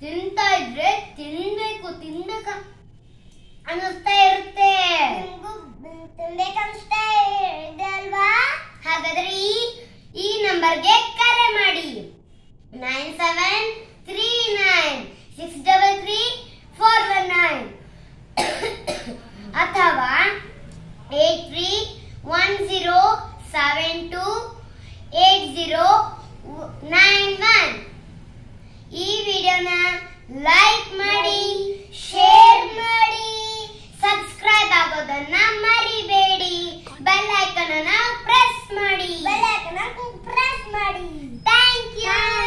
ತಿಂತಾ ಇದ್ರೆ ತಿನ್ಬೇಕು ತಿನ್ಬೇಕ ಅನ್ನಿಸ್ತಾ ಇರುತ್ತೆ ತಿನ್ಬೇಕನ್ಸ್ತಾ ಇದೆ ಅಲ್ವಾ ಹಾಗಾದ್ರೆ ಈ ಈ ನಂಬರ್ಗೆ ಕರೆ ಮಾಡಿ nine seven three nine six double three four one nine ಅಥವಾ eight three one zero seven two eight zero nine one ಈ ವಿಡಿಯೋನ ಲೈಕ್ ಮಾಡಿ ಶೇರ್ ಮಾಡಿ ಸಬ್ಸ್ಕ್ರೈಬ್ ಆಗೋದನ್ನ ಮರಿಬೇಡಿ ಬೆಲ್ ಐಕನ್ ಅನ್ನ ಪ್ರೆಸ್ ಮಾಡಿ ಬೆಲ್ ಐಕನ್ ಪ್ರೆಸ್ ಮಾಡಿ ಥ್ಯಾಂಕ್ ಯು